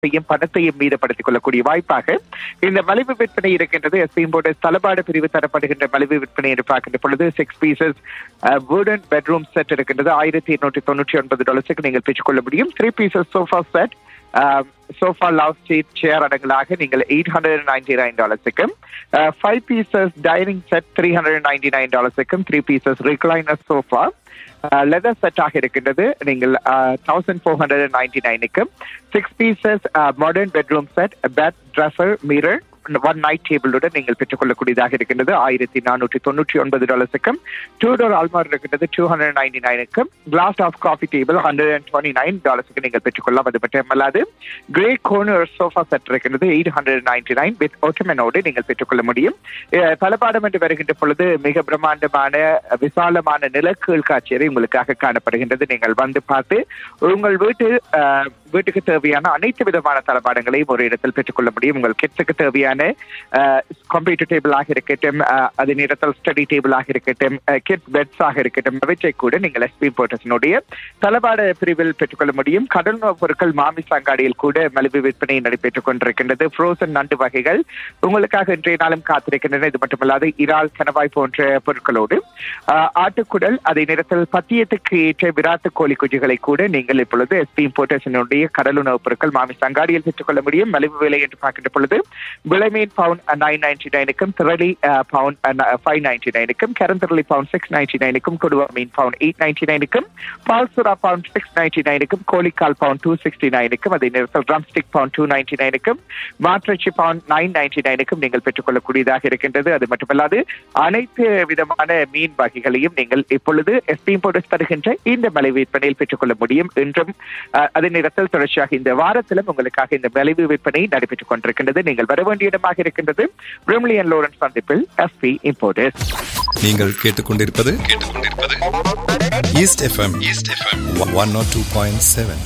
செய்யும் பணத்தையும் மீதப்படுத்திக் கொள்ளக்கூடிய வாய்ப்பாக இந்த மலிவு விற்பனை இருக்கின்றது எஸ்பிம்போட தளபாடு பிரிவு தரப்படுகின்ற மலிவு விற்பனை என்று பார்க்கின்ற பொழுது சிக்ஸ் பீசஸ் வுடன் பெட்ரூம் செட் இருக்கின்றது ஆயிரத்தி எண்ணூற்றி தொண்ணூற்றி ஒன்பது டாலர்ஸுக்கு நீங்கள் பெற்றுக்கொள்ள முடியும் three pieces sofa set sofa love seat chair அடங்கலாக நீங்கள் எயிட் ஹண்ட்ரட் நைன்டி நைன் டாலர்ஸுக்கும் five pieces dining set three hundred ninety nine டாலர்ஸுக்கும் three pieces recliner sofa leather செட்டாக இருக்கின்றது நீங்கள் தௌசண்ட் ஃபோர் ஹண்ட்ரட் நைன்டி நைனுக்கும் six pieces modern bedroom set bed dresser mirror one night டேபிளுடன் நீங்கள் பெற்றுக்கொள்ளக்கூடியதாக இருக்கின்றது ஆயிரத்தி நானூற்றி தொண்ணூற்றி ஒன்பது டாலர்ஸுக்கும் டூ டோர் அல்மார் இருக்கின்றது டூ ஹண்ட்ரட் நைன்டி நைனுக்கும் glass of coffee table hundred and twenty nine டாலர்ஸுக்கு நீங்கள் பெற்றுக்கொள்ளலாம் அது மட்டுமல்லாது கிரே கோனர் சோஃபா செட் இருக்கின்றது eight hundred ninety nine with ஒட்டமனோடு நீங்கள் பெற்றுக்கொள்ள முடியும் தளபாடம் என்று வருகின்ற பொழுது மிக பிரம்மாண்டமான விசாலமான நிலக்கீழ் காட்சியறை உங்களுக்காக காணப்படுகின்றது நீங்கள் வந்து பார்த்து உங்கள் வீட்டு வீட்டுக்கு தேவையான அனைத்து விதமான தளபாடங்களையும் ஒரு இடத்தில் பெற்றுக்கொள்ள முடியும் உங்கள் கிட்ஸுக்கு தேவையான கம்ப்யூட்டர் டேபிளாக இருக்கட்டும் அதே நேரத்தில் ஸ்டடி டேபிளாக இருக்கட்டும் கிட் பெட்ஸாக இருக்கட்டும் அவற்றை கூட நீங்கள் எஸ்பி போர்ட்டஸினுடைய தளபாட பிரிவில் பெற்றுக்கொள்ள முடியும் கடல் பொருட்கள் மாமிச அங்காடியில் கூட மலிவு விற்பனை நடைபெற்றுக் கொண்டிருக்கின்றது ஃப்ரோசன் நண்டு வகைகள் உங்களுக்காக இன்றைய நாளும் காத்திருக்கின்றன இது மட்டுமல்லாது இறால் கணவாய் போன்ற பொருட்களோடு ஆட்டுக்குடல் அதே நேரத்தில் பத்தியத்துக்கு ஏற்ற விராட்டு கோழி குஞ்சுகளை கூட நீங்கள் இப்பொழுது எஸ்பி போர்ட்டஸினுடைய கடல் உணவுப் பொருட்கள் மாமிச அங்காடியில் பெற்றுக்கொள்ள முடியும் மலிவு விலை என்று பார்க்கின்ற பொழுது விளைமீன் பவுன் நைன் நைன்டி நைனுக்கும் திரளி பவுன் ஃபைவ் நைன்டி நைனுக்கும் கரந்திரளி பவுன் சிக்ஸ் நைன்டி நைனுக்கும் கொடுவா மீன் பவுன் எயிட் நைன்டி நைனுக்கும் பால்சுரா பவுன் சிக்ஸ் நைன்டி நைனுக்கும் கோழிக்கால் பவுன் டூ சிக்ஸ்டி நைனுக்கும் அதே நேரத்தில் drumstick pound two ninety நைனுக்கும் மாற்றச்சி பவுன் நைன் நைன்டி நைனுக்கும் நீங்கள் பெற்றுக்கொள்ளக்கூடியதாக இருக்கின்றது அது மட்டுமல்லாது அனைத்து விதமான மீன் வகைகளையும் நீங்கள் இப்பொழுது எஸ்பி போர்டஸ் தருகின்ற இந்த மலை விற்பனையில் பெற்றுக்கொள்ள முடியும் என்றும் அதே நேரத்தில் தொடர்ச்சியாக இந்த வாரத்திலும் உங்களுக்காக இந்த மலிவு விற்பனை நடைபெற்றுக் கொண்டிருக்கின்றது நீங்கள் வர வேண்டிய இடமாக இருக்கின்றது பிரிமிலியன் லோரன்ஸ் சந்திப்பில் எஸ்பி இம்போர்டர்ஸ் நீங்கள் கேட்டுக்கொண்டிருப்பது கேட்டுக்கொண்டிருப்பது East FM East FM one naught two point seven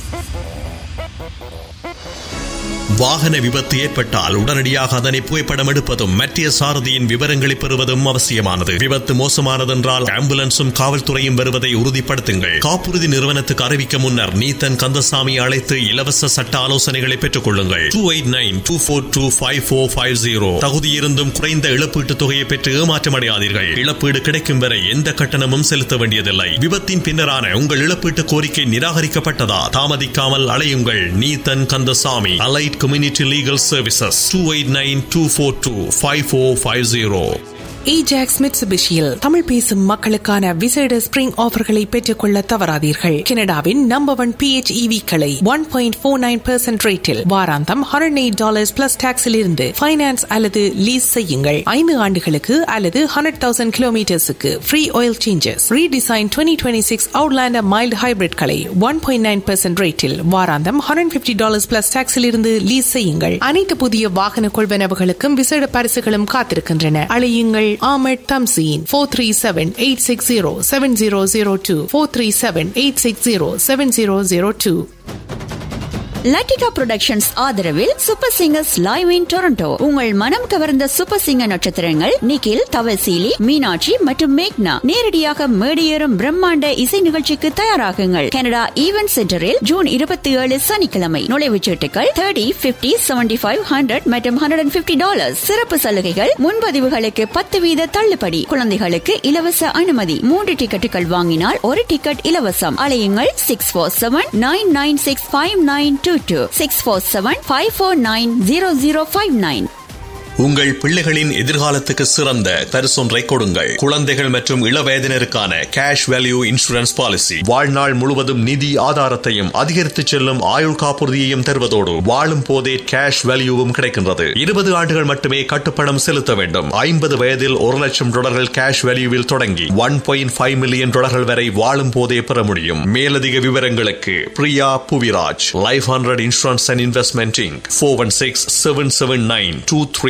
வாகன விபத்து ஏற்பட்டால் உடனடியாக அதனை புகைப்படம் எடுப்பதும் மத்திய சாரதியின் விவரங்களை பெறுவதும் அவசியமானது விபத்து மோசமானதென்றால் ஆம்புலன்ஸும் காவல்துறையும் வருவதை உறுதிப்படுத்துங்கள் காப்புறுதி நிறுவனத்துக்கு அறிவிக்க முன்னர் நீத்தன் கந்தசாமி அழைத்து இலவச சட்ட ஆலோசனைகளை பெற்றுக் கொள்ளுங்கள் two eight nine two four two five four five zero தகுதியிருந்தும் குறைந்த இழப்பீட்டுத் தொகையை பெற்று ஏமாற்றமடையாதீர்கள் இழப்பீடு கிடைக்கும் வரை எந்த கட்டணமும் செலுத்த வேண்டியதில்லை விபத்தின் பின்னரான உங்கள் இழப்பீட்டு கோரிக்கை நிராகரிக்கப்பட்டதா தாமதிக்காமல் அலையுங்கள் Neethan Kandasamy allied Community Legal Services 289 242 5450. Ajax மிட்சுபிஷியில் தமிழ் பேசும் மக்களுக்கான விசேட ஸ்பிரிங் ஆஃபர்களை பெற்றுக்கொள்ள தவறாதீர்கள் கனடாவின் நம்பர் ஒன் பிஹெச் களை one point four nine percent ரேட்டில் வாராந்தம் ஹண்ட்ரட் எயிட் டாலர்ஸ் பிளஸ் டாக்ஸில் இருந்து ஃபைனான்ஸ் அல்லது லீஸ் செய்யுங்கள் ஐந்து ஆண்டுகளுக்கு அல்லது ஹண்ட்ரட் தௌசண்ட் கிலோமீட்டர்ஸுக்கு free oil changes redesign twenty twenty six Outlander mild ஹைபிரிட்களை ஒன் பாயிண்ட் நைன் பெர்சென்ட் ரேட்டில் வாராந்தம் ஹண்ட்ரட் பிப்டி டாலர்ஸ் பிளஸ் டாக்ஸில் இருந்து லீஸ் செய்யுங்கள் அனைத்து புதிய வாகன கொள்வனவுகளுக்கும் விசேட பரிசுகளும் காத்திருக்கின்றன அழையுங்கள் Ahmed Tamzeen 437-860-7002 437-860-7002 லட்டிகா புரொடக்ஷன்ஸ் ஆதரவில் super singers live in Toronto உங்கள் மனம் கவர்ந்த சூப்பர் சிங்கர் நட்சத்திரங்கள் நிகில் தவசீலி மீனாட்சி மற்றும் மேக்னா நேரடியாக மேடியேறும் பிரம்மாண்ட இசை நிகழ்ச்சிக்கு தயாராகுங்கள் கனடா ஈவென்ட் சென்டரில் ஜூன் இருபத்தி ஏழு சனிக்கிழமை நுழைவுச் சீட்டுகள் thirty fifty seventy five hundred மற்றும் ஹண்ட்ரட் அண்ட் பிப்டி டாலர் சிறப்பு சலுகைகள் முன்பதிவுகளுக்கு பத்து வீத தள்ளுபடி குழந்தைகளுக்கு இலவச அனுமதி மூன்று டிக்கெட்டுகள் வாங்கினால் ஒரு டிக்கெட் இலவசம் அலையுங்கள் six four seven nine nine six five nine two two six four seven five four nine zero zero five nine உங்கள் பிள்ளைகளின் எதிர்காலத்துக்கு சிறந்த பரிசொன்றை கொடுங்கள் குழந்தைகள் மற்றும் இளவயதினருக்கான கேஷ் வேல்யூ இன்சூரன்ஸ் பாலிசி வாழ்நாள் முழுவதும் நிதி ஆதாரத்தையும் அதிகரித்து செல்லும் ஆயுள் காப்புறுதியையும் தருவதோடு வாழும் போதே கேஷ் வேல்யூவும் கிடைக்கின்றது இருபது ஆண்டுகள் மட்டுமே கட்டுப்பணம் செலுத்த வேண்டும் ஐம்பது வயதில் ஒரு லட்சம் டாலர்கள் கேஷ் வேல்யூவில் தொடங்கி ஒன் பாயிண்ட் ஃபைவ் மில்லியன் டாலர்கள் வரை வாழும் போதே பெற முடியும் மேலதிக விவரங்களுக்கு Priya Puviraj life hundred insurance and investment inc four one six seven seven nine two three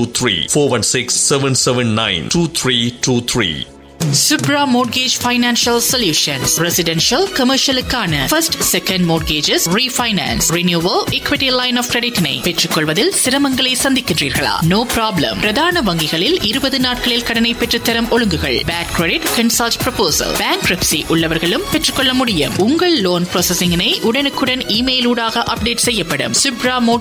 416-779-2323 Subra Mortgage Financial Solutions Residential Commercialuக்கான First Second Mortgages Refinance Renewal Equity Line of Creditனை பெற்றுக்கொள்வதில் சிரமங்களை சந்திக்கின்றீர்களா No problem பிரதான வங்கிகளில் இருபது நாட்களில் கடனை பெற்றுத்தரும் ஒழுங்குகள் Bad Credit Consult Proposal Bankruptcy உள்ளவர்களும் பெற்றுக்கொள்ள முடியும் உங்கள் லோன் ப்ராசஸிங்கினை உடனுக்குடன் இமெயில் ஊடாக அப்டேட் செய்யப்படும் Subra Mortgage